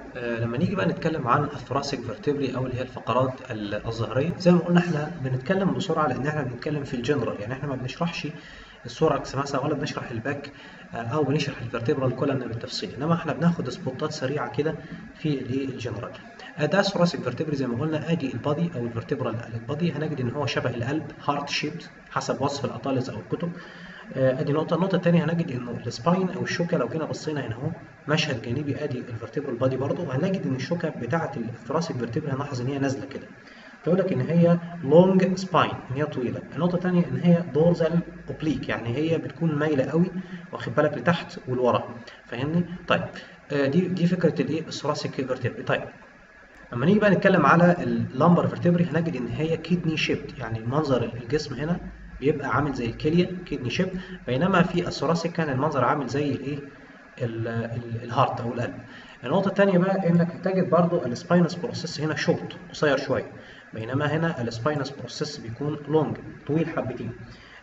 آه، لما نيجي بقى نتكلم عن الثوراسيك فيرتبري او اللي هي الفقرات ال- الظهريه زي ما قلنا احنا بنتكلم بسرعه لان احنا بنتكلم في الجنرال يعني احنا ما بنشرحش الثوركس مثلا ولا بنشرح الباك آه، او بنشرح الفيرتبرال كولن بالتفصيل انما احنا بناخد سبوتات سريعه كده في الايه الجنرال آه، ده الثوراسيك فيرتبري زي ما قلنا ادي البادي او الفيرتبرال البادي هنجد ان هو شبه القلب هارت شيبد حسب وصف الاطالز او الكتب آه، ادي نقطه النقطه الثانيه هنجد انه السباين او الشوكه لو جينا بصينا هنا اهو مشهد جانبي ادي الفرتبرال بادي برضه وهنجد ان الشوكه بتاعه الثراسيك فيرتبرا هنلاحظ ان هي نازله كده فيقول لك ان هي لونج سباين ان هي طويله النقطه الثانيه ان هي دورزال اوبليك يعني هي بتكون مايله قوي واخد بالك لتحت ولورا فاهمني طيب آه، دي دي فكره الايه الثراسيك فيرتبري طيب لما نيجي بقى نتكلم على اللامبر فيرتبري هنجد ان هي كيدني شيبد يعني منظر الجسم هنا بيبقى عامل زي الكليه كيدني شيب بينما في الثوراسيك كان المنظر عامل زي الايه ال- ال- الهارت او القلب النقطه الثانيه بقى انك هتجد برضو السباينس بروسيس هنا شورت قصير شويه بينما هنا السباينس بروسيس بيكون لونج طويل حبتين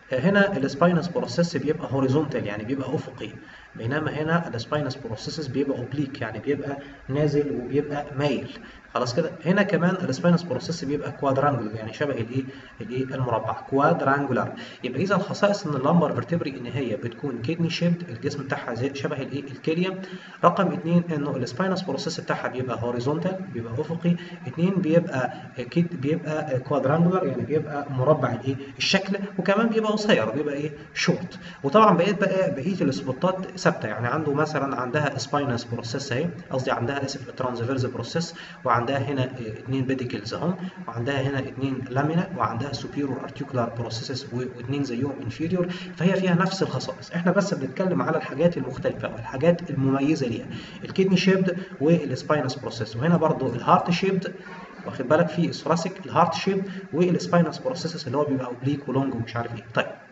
هنا السباينس بروسيس بيبقى هوريزونتال يعني بيبقى افقي بينما هنا السباينس بروسيس بيبقى اوبليك يعني بيبقى نازل وبيبقى مايل خلاص كده هنا كمان السباينس بروسيس بيبقى كوادرانجل يعني شبه الايه الايه المربع كوادرانجولار يبقى اذا خصائص ان اللامبر فيرتبري ان هي بتكون كيدني شيبد الجسم بتاعها زي شبه الايه الكليه رقم اثنين انه السباينس بروسيس بتاعها بيبقى هوريزونتال بيبقى افقي اثنين بيبقى كيد بيبقى كوادرانجولار يعني بيبقى مربع الايه الشكل وكمان بيبقى قصير بيبقى ايه شورت وطبعا بقيت بقى بقيه السبوتات ثابته يعني عنده مثلا عندها سباينس بروسيس اهي قصدي عندها اسف ترانسفيرز بروسيس وعندها هنا اثنين بيديكلز اهم وعندها هنا اثنين لامينا وعندها سوبيرور ارتيكولار بروسيسز واثنين زيهم انفيريور فهي فيها نفس الخصائص احنا بس بنتكلم على الحاجات المختلفه والحاجات المميزه ليها الكدني شيبد والسباينس بروسيس وهنا برضو الهارت شيبد واخد بالك في الثوراسيك الهارت شيب والسباينس بروسيسس اللي هو بيبقى اوبليك ولونج ومش عارف ايه طيب